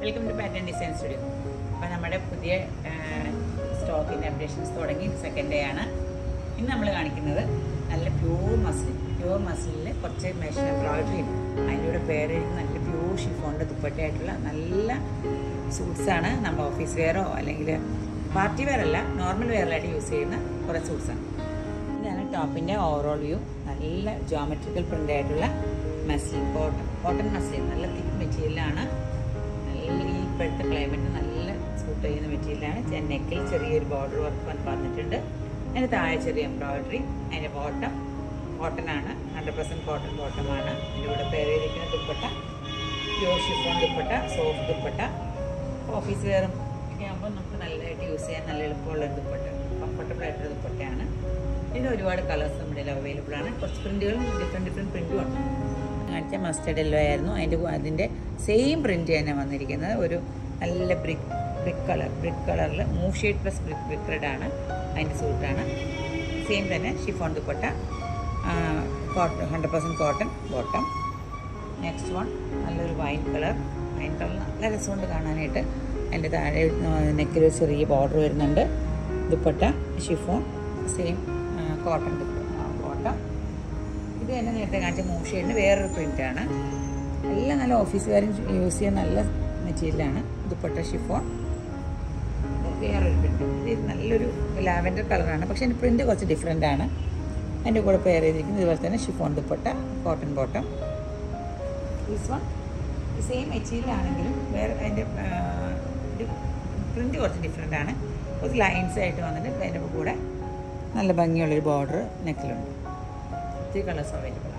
welcome to pattern design studio അപ്പോൾ നമ്മുടെ പുതിയ സ്റ്റോക്കിൻ്റെ അപ്ഡേഷൻസ് തുടങ്ങി സെക്കൻഡ് ഡേ ആണ് ഇന്ന് നമ്മൾ കാണിക്കുന്നത് നല്ല പ്യൂർ മസിൽ പ്യൂർ മസിലിൽ കുറച്ച് മെഷീൻ എംബ്രോയിഡറിയും അതിൻ്റെ കൂടെ പേര് നല്ല പ്യൂർ ഷിഫോണിൻ്റെ ദുപ്പട്ടയായിട്ടുള്ള നല്ല സൂട്ട്സാണ് നമ്മൾ ഓഫീസ് വെയറോ അല്ലെങ്കിൽ പാർട്ടി വെയർ അല്ല നോർമൽ വെയറിലായിട്ട് യൂസ് ചെയ്യുന്ന കുറേ സൂട്ട്സാണ് ഇതാണ് ടോപ്പിൻ്റെ ഓവറോൾ വ്യൂ നല്ല ജോമെട്രിക്കൽ പ്രിൻ്റ് ആയിട്ടുള്ള മസ്ലിൻ കോട്ടൺ കോട്ടൺ മസ്ലിൻ നല്ല തിക്ക് മെറ്റീരിയലാണ് നല്ല ഈ ഇപ്പോഴത്തെ ക്ലൈമറ്റ് നല്ല സൂട്ട് ചെയ്യുന്ന മെറ്റീരിയലാണ് നെക്കിൽ ചെറിയൊരു ബോർഡർ വർക്ക് പറഞ്ഞിട്ടുണ്ട് അതിന് താഴെ ചെറിയ എംബ്രോയിഡറി അതിൻ്റെ ബോട്ടം കോട്ടൺ ആണ് ഹൺഡ്രഡ് പെർസെൻറ്റ് കോട്ടൺ ബോട്ടമാണ് അതിൻ്റെ കൂടെ പേര് ചെയ്തിരിക്കുന്ന dupatta pure chiffon dupatta soft dupatta office വെയറും ഒക്കെ ആകുമ്പോൾ നമുക്ക് നല്ലതായിട്ട് യൂസ് ചെയ്യാൻ നല്ല എളുപ്പമുള്ള ഒരു ദുപ്പട്ട കംഫർട്ടബിൾ ആയിട്ടൊരു ദുപ്പട്ടയാണ് ഇതിന് ഒരുപാട് കളേഴ്സ് നമ്മുടെ അവൈലബിൾ ആണ് കുറച്ച് പ്രിൻറ്റുകളും ഡിഫറെൻറ്റ് ഡിഫറെൻറ്റ് പ്രിൻറ്റും ഉണ്ട് കാണിച്ച മസ്റ്റേഡ് യെല്ലോ ആയിരുന്നു അതിൻ്റെ അതിൻ്റെ സെയിം പ്രിൻറ്റ് തന്നെ വന്നിരിക്കുന്നത് ഒരു നല്ല ബ്രിക്ക് ബ്രിക്ക് കളർ ബ്രിക്ക് കളറിൽ mauve shade plus brick brick red ആണ് അതിൻ്റെ സൂട്ടാണ് സെയിം തന്നെ chiffon dupatta cotton hundred percent cotton bottom next one നല്ലൊരു വൈൻ കളർ വൈൻ കളർ നല്ല രസമുണ്ട് കാണാനായിട്ട് അതിൻ്റെ താഴെ നെക്കിൽ ഒരു ചെറിയ ബോർഡർ വരുന്നുണ്ട് dupatta chiffon same cotton bottom ഇത് തന്നെ നേരത്തെ കാണിച്ച മൂഷേഡിന് വേറൊരു പ്രിൻ്റാണ് എല്ലാം നല്ല ഓഫീസ് കാര്യം യൂസ് ചെയ്യാൻ നല്ല മെറ്റീരിയലാണ് ദുപ്പട്ട ഷിഫോൺ വേറൊരു പ്രിൻ്റ് ഇത് നല്ലൊരു ലാവൻഡർ കളറാണ് പക്ഷേ അതിൻ്റെ പ്രിൻ്റ് കുറച്ച് ഡിഫറെൻ്റ് ആണ് അതിൻ്റെ കൂടെ പെയർ ചെയ്തിരിക്കുന്നത് ഇതുപോലെ തന്നെ chiffon dupatta cotton bottom this one same material ആണെങ്കിലും വേറെ അതിൻ്റെ പ്രിൻ്റ് കുറച്ച് ഡിഫറെൻ്റ് ആണ് കുറച്ച് ലൈൻസ് ആയിട്ട് വന്നിട്ട് അതിൻ്റെ കൂടെ നല്ല ഭംഗിയുള്ളൊരു ബോർഡർ നെക്കിലുണ്ട് ത്രീ കളേഴ്സ് അവൈലബിൾ ആണ്